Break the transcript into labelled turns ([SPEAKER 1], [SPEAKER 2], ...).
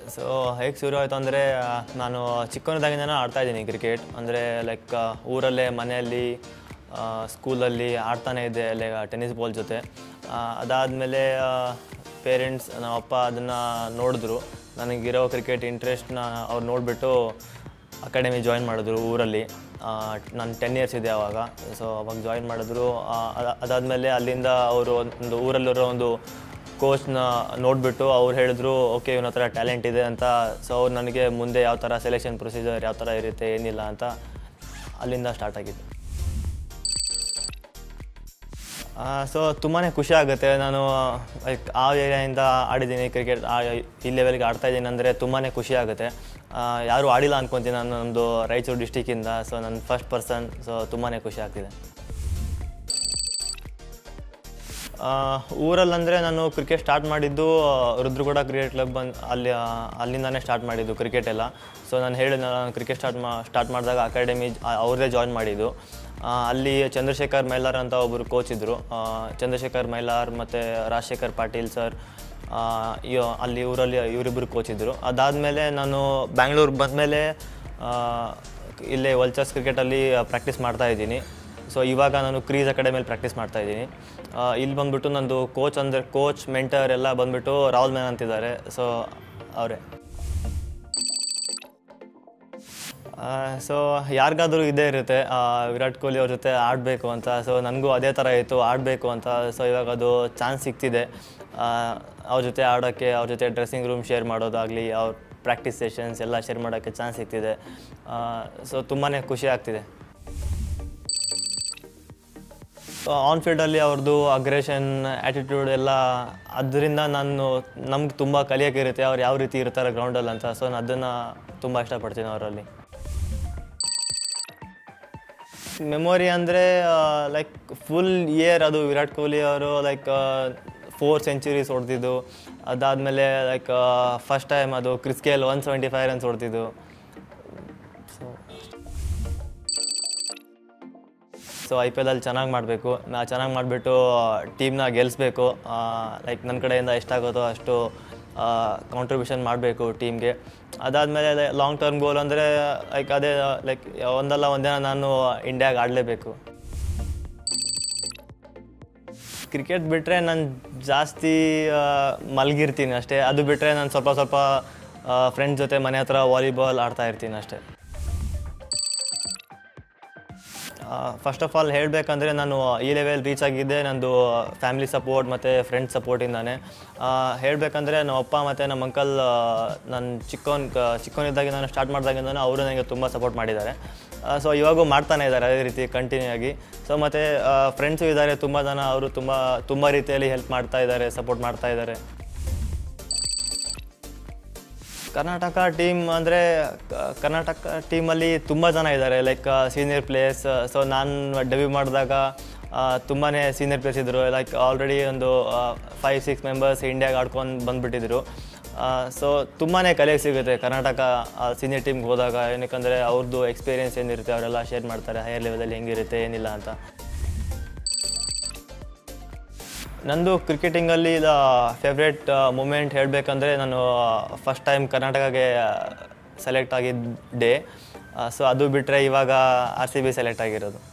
[SPEAKER 1] so ಹೇಗೆ ಶುರು ಆಯಿತು ಅಂದರೆ ನಾನು ಚಿಕ್ಕವನಿದ್ದಾಗಿಂದನೇ ಆಡ್ತಾ ಇದ್ದೀನಿ ಕ್ರಿಕೆಟ್ ಅಂದರೆ ಲೈಕ್ ಊರಲ್ಲೇ ಮನೆಯಲ್ಲಿ ಆ, ಸ್ಕೂಲಲ್ಲಿ ಆಡ್ತಾನೆ ಇದ್ದೆ ಅಲ್ಲೇ ಟೆನ್ನಿಸ್ ಬಾಲ್ ಜೊತೆ ಅದಾದಮೇಲೆ ಪೇರೆಂಟ್ಸ್ ನಮ್ಮ ಅಪ್ಪ ಅದನ್ನು ನೋಡಿದ್ರು ನನಗಿರೋ ಕ್ರಿಕೆಟ್ ಇಂಟ್ರೆಸ್ಟ್ನ ಅವ್ರು ನೋಡಿಬಿಟ್ಟು ಅಕಾಡೆಮಿ ಜಾಯಿನ್ ಮಾಡಿದ್ರು ಊರಲ್ಲಿ ನಾನು ಟೆನ್ ಇಯರ್ಸ್ ಇದೆ ಆವಾಗ ಸೊ ಅವಾಗ ಜಾಯಿನ್ ಮಾಡಿದ್ರು ಆ, ಅದ- ಅದಾದಮೇಲೆ ಅಲ್ಲಿಂದ ಅವರು ಒಂದು ಊರಲ್ಲಿರೋ ಒಂದು ಕೋಚ್ನ ನೋಡಿಬಿಟ್ಟು ಅವ್ರು ಹೇಳಿದ್ರು ಓಕೆ ಇವನ ಹತ್ರ ಟ್ಯಾಲೆಂಟ್ ಇದೆ ಅಂತ ಸೊ ಅವ್ರು ನನಗೆ ಮುಂದೆ ಯಾವ ಥರ ಸೆಲೆಕ್ಷನ್ ಪ್ರೊಸೀಜರ್ ಯಾವ ಥರ ಇರುತ್ತೆ ಏನಿಲ್ಲ ಅಂತ ಅಲ್ಲಿಂದ ಸ್ಟಾರ್ಟ್ ಆಗಿದ್ದು ಸೊ ತುಂಬಾ ಖುಷಿ ಆಗುತ್ತೆ ನಾನು ಲೈಕ್ ಆ ಏರಿಯಾಯಿಂದ ಆಡಿದ್ದೀನಿ ಕ್ರಿಕೆಟ್ ಈ ಲೆವೆಲ್ಗೆ ಆಡ್ತಾ ಇದ್ದೀನಿ ಅಂದರೆ ತುಂಬಾ ಖುಷಿ ಆಗುತ್ತೆ ಆ, ಯಾರೂ ಆಡಿಲ್ಲ ಅನ್ಕೊತೀನಿ ನಾನು ನಮ್ಮದು ರಾಯಚೂರು ಡಿಸ್ಟಿಕ್ಕಿಂದ ಸೊ ನನ್ನ ಫಸ್ಟ್ ಪರ್ಸನ್ ಸೊ ತುಂಬಾ ಖುಷಿ ಆಗ್ತಿದೆ ಊರಲ್ಲಂದರೆ ನಾನು ಕ್ರಿಕೆಟ್ ಸ್ಟಾರ್ಟ್ ಮಾಡಿದ್ದು ಆ, ರುದ್ರಗೂಡ ಕ್ರಿಕೆಟ್ ಕ್ಲಬ್ ಬಂದು ಅಲ್ಲಿ ಆ, ಅಲ್ಲಿಂದಾನೇ ಸ್ಟಾರ್ಟ್ ಮಾಡಿದ್ದು ಕ್ರಿಕೆಟ್ ಎಲ್ಲ ಸೊ ನಾನು ಹೇಳಿದ ನಾನು ಕ್ರಿಕೆಟ್ ಸ್ಟಾರ್ಟ್ ಮಾ ಸ್ಟಾರ್ಟ್ ಮಾಡಿದಾಗ ಅಕಾಡೆಮಿ ಅವ್ರದ್ದೇ ಜಾಯ್ನ್ ಮಾಡಿದ್ದು ಆ, ಅಲ್ಲಿ ಚಂದ್ರಶೇಖರ್ ಮೈಲಾರ್ ಅಂತ ಒಬ್ಬರು ಕೋಚ್ ಇದ್ದರು ಚಂದ್ರಶೇಖರ್ ಮೈಲಾರ್ ಮತ್ತು ರಾಜಶೇಖರ್ ಪಾಟೀಲ್ ಸರ್ ಅಲ್ಲಿ ಊರಲ್ಲಿ ಇವರಿಬ್ಬರು ಕೋಚ್ ಇದ್ದರು ಅದಾದಮೇಲೆ ನಾನು ಬ್ಯಾಂಗ್ಳೂರಿಗೆ ಬಂದಮೇಲೆ ಇಲ್ಲೇ ವಲ್ಚರ್ಸ್ ಕ್ರಿಕೆಟಲ್ಲಿ ಪ್ರಾಕ್ಟೀಸ್ ಮಾಡ್ತಾ ಇದ್ದೀನಿ ಸೊ ಇವಾಗ ನಾನು ಕ್ರೀಸ್ ಅಕಾಡೆಮಿಯಲ್ಲಿ ಪ್ರಾಕ್ಟೀಸ್ ಮಾಡ್ತಾ ಇದ್ದೀನಿ ಆ, ಇಲ್ಲಿ ಬಂದ್ಬಿಟ್ಟು ನಂದು ಕೋಚ್ ಅಂದರೆ ಕೋಚ್ ಮೆಂಟರ್ ಎಲ್ಲ ಬಂದ್ಬಿಟ್ಟು ರಾಹುಲ್ ಮ್ಯಾನ್ ಅಂತಿದ್ದಾರೆ ಸೊ ಅವರೇ ಸೊ ಯಾರಿಗಾದ್ರೂ ಇದೇ ಇರುತ್ತೆ ಆ, ವಿರಾಟ್ ಕೊಹ್ಲಿ ಅವ್ರ ಜೊತೆ ಆಡಬೇಕು ಅಂತ ಸೊ ನನಗೂ ಅದೇ ಥರ ಇತ್ತು ಆಡಬೇಕು ಅಂತ ಸೊ ಇವಾಗ ಅದು ಚಾನ್ಸ್ ಸಿಗ್ತಿದೆ ಆ, ಅವ್ರ ಜೊತೆ ಆಡೋಕ್ಕೆ ಅವ್ರ ಜೊತೆ ಡ್ರೆಸ್ಸಿಂಗ್ ರೂಮ್ ಶೇರ್ ಮಾಡೋದಾಗಲಿ ಅವ್ರ ಪ್ರಾಕ್ಟೀಸ್ ಸೆಷನ್ಸ್ ಎಲ್ಲ ಶೇರ್ ಮಾಡೋಕ್ಕೆ ಚಾನ್ಸ್ ಸಿಗ್ತಿದೆ ಸೊ ತುಂಬಾ ಖುಷಿ ಆಗ್ತಿದೆ ಆನ್ ಫೀಲ್ಡಲ್ಲಿ ಅವ್ರದ್ದು ಅಗ್ರೆಷನ್ ಆ್ಯಟಿಟ್ಯೂಡ್ ಎಲ್ಲ ಅದರಿಂದ ನಾನು ನಮ್ಗೆ ತುಂಬ ಕಲಿಯೋಕ್ಕಿರುತ್ತೆ ಅವ್ರು ಯಾವ ರೀತಿ ಇರ್ತಾರೆ ಗ್ರೌಂಡಲ್ಲಿ ಅಂತ ಸೊ ನಾನು ಅದನ್ನು ತುಂಬ ಇಷ್ಟಪಡ್ತೀನಿ ಅವರಲ್ಲಿ ಮೆಮೊರಿ ಅಂದರೆ ಲೈಕ್ ಫುಲ್ ಇಯರ್ ಅದು ವಿರಾಟ್ ಕೊಹ್ಲಿ ಅವರು ಲೈಕ್ ಫೋರ್ ಸೆಂಚುರೀಸ್ ಹೊಡೆದಿದ್ದು ಅದಾದಮೇಲೆ ಲೈಕ್ ಫಸ್ಟ್ ಟೈಮ್ ಅದು ಕ್ರಿಸ್ಕೇಲ್ ಒನ್ ಸೆವೆಂಟಿ ಫೈವ್ ರನ್ಸ್ ಹೊಡೆದಿದ್ದು ಸೊ ಸೊ ಐ ಪಿ ಎಲಲ್ಲಿ ಚೆನ್ನಾಗಿ ಮಾಡಬೇಕು ನಾ ಚೆನ್ನಾಗಿ ಮಾಡಿಬಿಟ್ಟು ಟೀಮ್ನ ಗೆಲ್ಲಿಸ್ಬೇಕು ಲೈಕ್ ನನ್ನ ಕಡೆಯಿಂದ ಎಷ್ಟಾಗುತ್ತೋ ಅಷ್ಟು ಕಾಂಟ್ರಿಬ್ಯೂಷನ್ ಮಾಡಬೇಕು ಟೀಮ್ಗೆ ಅದಾದಮೇಲೆ ಲಾಂಗ್ ಟರ್ಮ್ ಗೋಲ್ ಅಂದರೆ ಲೈಕ್ ಅದೇ ಲೈಕ್ ಒಂದಲ್ಲ ಒಂದಿನ ನಾನು ಇಂಡಿಯಾಗೆ ಆಡಲೇಬೇಕು ಕ್ರಿಕೆಟ್ ಬಿಟ್ಟರೆ ನಾನು ಜಾಸ್ತಿ ಆ, ಮಲಗಿರ್ತೀನಿ ಅಷ್ಟೇ ಅದು ಬಿಟ್ಟರೆ ನಾನು ಸ್ವಲ್ಪ ಸ್ವಲ್ಪ ಫ್ರೆಂಡ್ಸ್ ಜೊತೆ ಮನೆ ಹತ್ರ ವಾಲಿಬಾಲ್ ಆಡ್ತಾ ಇರ್ತೀನಿ ಅಷ್ಟೇ ಫಸ್ಟ್ ಆಫ್ ಆಲ್ ಹೇಳಬೇಕಂದ್ರೆ ನಾನು ಈ ಲೆವೆಲ್ ರೀಚ್ ಆಗಿದ್ದೆ ನಂದು ಫ್ಯಾಮಿಲಿ ಸಪೋರ್ಟ್ ಮತ್ತು ಫ್ರೆಂಡ್ಸ್ ಸಪೋರ್ಟಿಂದಾನೆ ಹೇಳಬೇಕಂದ್ರೆ ನಮ್ಮ ಅಪ್ಪ ಮತ್ತು ನಮ್ಮ ಅಂಕಲ್ ನಾನು ಚಿಕ್ಕವನ್ ಚಿಕ್ಕವನಿದ್ದಾಗಿ ನಾನು ಸ್ಟಾರ್ಟ್ ಮಾಡಿದಾಗಿಂದ ಅವರು ನನಗೆ ತುಂಬ ಸಪೋರ್ಟ್ ಮಾಡಿದ್ದಾರೆ ಸೊ ಇವಾಗೂ ಮಾಡ್ತಾನೆ ಇದ್ದಾರೆ ಅದೇ ರೀತಿ ಕಂಟಿನ್ಯೂ ಆಗಿ ಸೊ ಮತ್ತು ಫ್ರೆಂಡ್ಸು ಇದ್ದಾರೆ ತುಂಬ ಜನ ಅವರು ತುಂಬ ತುಂಬ ರೀತಿಯಲ್ಲಿ ಹೆಲ್ಪ್ ಮಾಡ್ತಾ ಇದ್ದಾರೆ ಸಪೋರ್ಟ್ ಮಾಡ್ತಾ ಇದ್ದಾರೆ ಕರ್ನಾಟಕ ಟೀಮ್ ಅಂದರೆ ಕರ್ನಾಟಕ ಟೀಮಲ್ಲಿ ತುಂಬ ಜನ ಇದ್ದಾರೆ ಲೈಕ್ ಸೀನಿಯರ್ ಪ್ಲೇಯರ್ಸ್ ಸೊ ನಾನು ಡೆಬ್ಯೂ ಮಾಡಿದಾಗ ತುಂಬಾ ಸೀನಿಯರ್ ಪ್ಲೇಯರ್ಸ್ ಇದ್ದರು ಲೈಕ್ ಆಲ್ರೆಡಿ ಒಂದು ಫೈವ್ ಸಿಕ್ಸ್ ಮೆಂಬರ್ಸ್ ಇಂಡಿಯಾಗೆ ಆಡ್ಕೊಂಡು ಬಂದುಬಿಟ್ಟಿದ್ರು ಸೊ ತುಂಬಾ ಕಲಿಯೋಕ್ಕೆ ಸಿಗುತ್ತೆ ಕರ್ನಾಟಕ ಸೀನಿಯರ್ ಟೀಮ್ಗೆ ಹೋದಾಗ ಏನಕ್ಕಂದರೆ ಅವ್ರದ್ದು ಎಕ್ಸ್ಪೀರಿಯೆನ್ಸ್ ಏನಿರುತ್ತೆ ಅವರೆಲ್ಲ ಶೇರ್ ಮಾಡ್ತಾರೆ ಹೈಯರ್ ಲೆವೆಲಲ್ಲಿ ಹೆಂಗಿರುತ್ತೆ ಏನಿಲ್ಲ ಅಂತ ನಂದು ಕ್ರಿಕೆಟಿಂಗಲ್ಲಿ ಫೇವ್ರೇಟ್ ಮೂಮೆಂಟ್ ಹೇಳಬೇಕಂದ್ರೆ ನಾನು ಫಸ್ಟ್ ಟೈಮ್ ಕರ್ನಾಟಕಗೆ ಸೆಲೆಕ್ಟ್ ಆಗಿದ್ದೆ ಸೊ ಅದು ಬಿಟ್ಟರೆ ಇವಾಗ ಆರ್ ಸಿ ಬಿ ಸೆಲೆಕ್ಟ್ ಆಗಿರೋದು